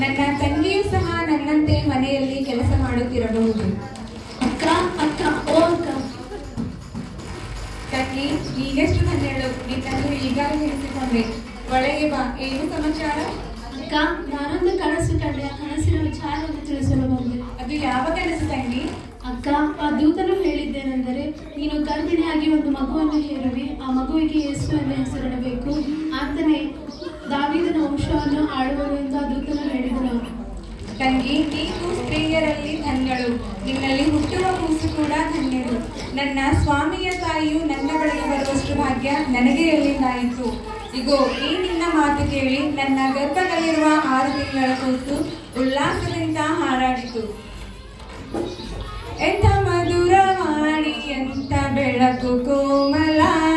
ನನ್ನ ತಂಗಿಯೂ ಸಹ ನನ್ನಂತೆ ಮನೆಯಲ್ಲಿ ಕೆಲಸ ಮಾಡುತ್ತಿರಬಹುದು ಅಕ್ಕ ಅಕ್ಕ ಓ ಅಕ್ಕ ತಂಗಿ ಈಗಷ್ಟು ಧನ್ಯಳು ನಿನ್ನನ್ನು ಈಗಾಗಲೇ ಹೇಳಿಸಿಕೊಂಡೆ ಒಳಗೆ ಬಾ ಏನು ಸಮಾಚಾರ ಅಕ್ಕ ನಾನೊಂದು ಕನಸು ಕಂಡೆ ಆ ಕನಸಿನ ವಿಚಾರವನ್ನು ತಿಳಿಸಲು ಬಂದೆ ಅದು ಯಾವ ಕನಸು ತಂಗಿ ಅಕ್ಕ ಆ ದೂತನು ಹೇಳಿದ್ದೇನೆಂದರೆ ನೀನು ಗರ್ಭಿಣಿಯಾಗಿ ಒಂದು ಮಗುವನ್ನು ಹೇರುವಿ ಆ ಮಗುವಿಗೆ ಯೇಸು ಎಂದು ಹೆಸರಿಡಬೇಕು ಆತನೇ ದಾವಿದನ ವಂಶವನ್ನು ಆಳುವನು ಎಂದು ಆ ದೂತನು ಹೇಳಿದನು ತಂಗಿ ನೀನು ಸ್ತ್ರೀಯರಲ್ಲಿ ಧನ್ಯಳು ನಿನ್ನಲ್ಲಿ ಹುಟ್ಟುವ ಕೂಸು ಕೂಡ ಧನ್ಯಳು ನನ್ನ ಸ್ವಾಮಿಯ ತಾಯಿಯು ನನ್ನ ಬಳಿಗೆ ಬರುವಷ್ಟು ಭಾಗ್ಯ ನನಗೆ ಎಲ್ಲಿಂದಾಯಿತು ಇಗೋ ಈ ನಿನ್ನ ಮಾತು ಕೇಳಿ ನನ್ನ ಗರ್ಭದಲ್ಲಿರುವ ಆರು ತಿಂಗಳ ಕೂಸು ಉಲ್ಲಾಸದಿಂದ ಹಾರಾಡಿತು ಎಂಥ ಮಧುರವಾಣಿ ಎಂಥ ಬೆಳಕು ಕೋಮಲ